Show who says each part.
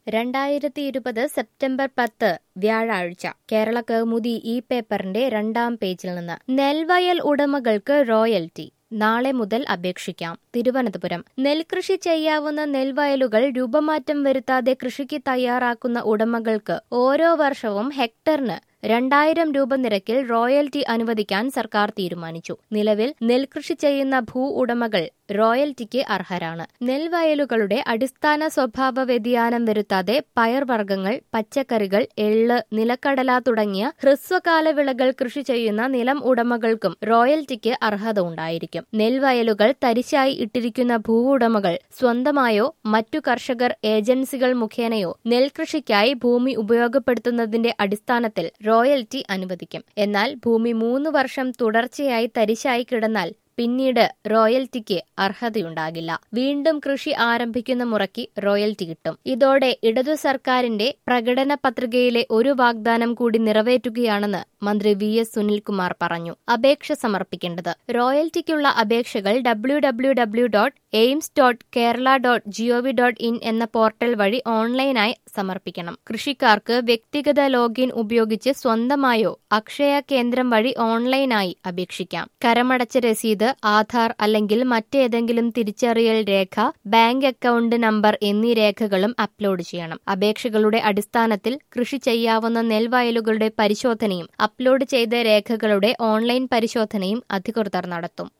Speaker 1: രണ്ടായിരത്തി ഇരുപത് സെപ്റ്റംബർ പത്ത് വ്യാഴാഴ്ച കേരള കൗമുദി ഈ പേപ്പറിന്റെ രണ്ടാം പേജിൽ നിന്ന് നെൽവയൽ ഉടമകൾക്ക് റോയൽറ്റി നാളെ മുതൽ അപേക്ഷിക്കാം തിരുവനന്തപുരം നെൽകൃഷി ചെയ്യാവുന്ന നെൽവയലുകൾ രൂപമാറ്റം വരുത്താതെ കൃഷിക്ക് തയ്യാറാക്കുന്ന ഉടമകൾക്ക് ഓരോ വർഷവും ഹെക്ടറിന് രണ്ടായിരം രൂപ നിരക്കിൽ റോയൽറ്റി അനുവദിക്കാൻ സർക്കാർ തീരുമാനിച്ചു നിലവിൽ നെൽകൃഷി ചെയ്യുന്ന ഭൂ ഉടമകൾ റോയൽറ്റിക്ക് അർഹരാണ് നെൽവയലുകളുടെ അടിസ്ഥാന സ്വഭാവ വ്യതിയാനം വരുത്താതെ പയർവർഗ്ഗങ്ങൾ പച്ചക്കറികൾ എള്ള് നിലക്കടല തുടങ്ങിയ ഹ്രസ്വകാല വിളകൾ കൃഷി ചെയ്യുന്ന നിലം ഉടമകൾക്കും റോയൽറ്റിക്ക് അർഹത ഉണ്ടായിരിക്കും നെൽവയലുകൾ തരിശായി ഇട്ടിരിക്കുന്ന ഭൂ ഉടമകൾ സ്വന്തമായോ മറ്റു കർഷകർ ഏജൻസികൾ മുഖേനയോ നെൽകൃഷിക്കായി ഭൂമി ഉപയോഗപ്പെടുത്തുന്നതിന്റെ അടിസ്ഥാനത്തിൽ റോയൽറ്റി അനുവദിക്കും എന്നാൽ ഭൂമി മൂന്ന് വർഷം തുടർച്ചയായി തരിശായി കിടന്നാൽ പിന്നീട് റോയൽറ്റിക്ക് അർഹതയുണ്ടാകില്ല വീണ്ടും കൃഷി ആരംഭിക്കുന്ന മുറയ്ക്ക് റോയൽറ്റി കിട്ടും ഇതോടെ ഇടതു സർക്കാരിന്റെ പ്രകടന പത്രികയിലെ ഒരു വാഗ്ദാനം കൂടി നിറവേറ്റുകയാണെന്ന് മന്ത്രി വി എസ് സുനിൽകുമാർ പറഞ്ഞു അപേക്ഷ സമർപ്പിക്കേണ്ടത് റോയൽറ്റിക്കുള്ള അപേക്ഷകൾ W W W dot aims dot Kerala dot gov dot in എന്ന പോർട്ടൽ വഴി ഓൺലൈനായി സമർപ്പിക്കണം കൃഷിക്കാർക്ക് വ്യക്തിഗത ലോഗിൻ ഉപയോഗിച്ച് സ്വന്തമായോ അക്ഷയ കേന്ദ്രം വഴി ഓൺലൈനായി അപേക്ഷിക്കാം കരമടച്ച രസീത് ആധാർ അല്ലെങ്കിൽ മറ്റേതെങ്കിലും തിരിച്ചറിയൽ രേഖ ബാങ്ക് അക്കൗണ്ട് നമ്പർ എന്നീ രേഖകളും അപ്ലോഡ് ചെയ്യണം അപേക്ഷകളുടെ അടിസ്ഥാനത്തിൽ കൃഷി ചെയ്യാവുന്ന നെൽവയലുകളുടെ പരിശോധനയും അപ്ലോഡ് ചെയ്ത രേഖകളുടെ ഓൺലൈൻ പരിശോധനയും അധികൃതർ നടത്തും